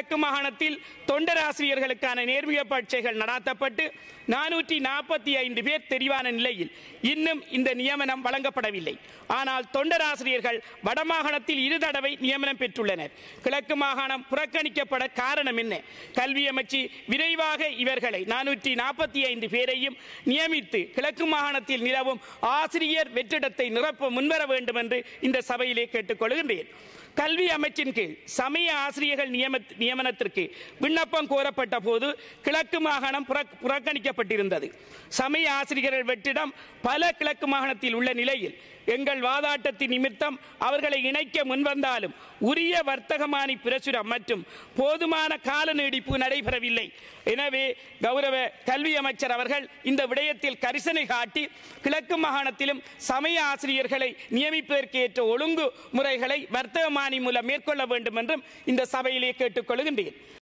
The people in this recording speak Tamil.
கிழக்கு மாகாணத்தில் தொண்டராசிரியர்களுக்கான நேர்முக பரீட்சைகள் நடாத்தப்பட்டு நானூற்றி நாற்பத்தி ஐந்து பேர் தெரிவான நிலையில் இன்னும் இந்த நியமனம் வழங்கப்படவில்லை ஆனால் தொண்டராசிரியர்கள் வடமாகாணத்தில் இரு தடவை நியமனம் பெற்றுள்ளனர் கிழக்கு மாகாணம் புறக்கணிக்கப்பட காரணம் என்ன கல்வி அமைச்சு விரைவாக இவர்களை நானூற்றி நாற்பத்தி ஐந்து பேரையும் நியமித்து கிழக்கு மாகாணத்தில் நிலவும் ஆசிரியர் வெற்றிடத்தை நிரப்ப முன்வர வேண்டும் என்று இந்த சபையிலே கேட்டுக்கொள்கின்றேன் கல்வி அமைச்சின் கீழ் சமய ஆசிரியர்கள் நியம நியமனத்திற்கு விண்ணப்பம் கோரப்பட்ட போது கிழக்கு மாகாணம் புற- புறக்கணிக்கப்பட்டிருந்தது சமய ஆசிரியர்கள் வெற்றிடம் பல கிழக்கு மாகாணத்தில் உள்ள நிலையில் எங்கள் வாதாட்டத்தின் நிமித்தம் அவர்களை இணைக்க முன்வந்தாலும் உரிய வர்த்தகமானி பிரசுரம் மற்றும் போதுமான கால நீடிப்பு நடைபெறவில்லை எனவே கௌரவ கல்வி அமைச்சர் அவர்கள் இந்த விடயத்தில் கரிசனை காட்டி கிழக்கு மாகாணத்திலும் சமய ஆசிரியர்களை நியமிப்பதற்கு ஏற்ற ஒழுங்கு முறைகளை வர்த்தகமானி மூலம் மேற்கொள்ள வேண்டும் என்றும் இந்த சபையிலே கேட்டுக்கொள்கின்றேன்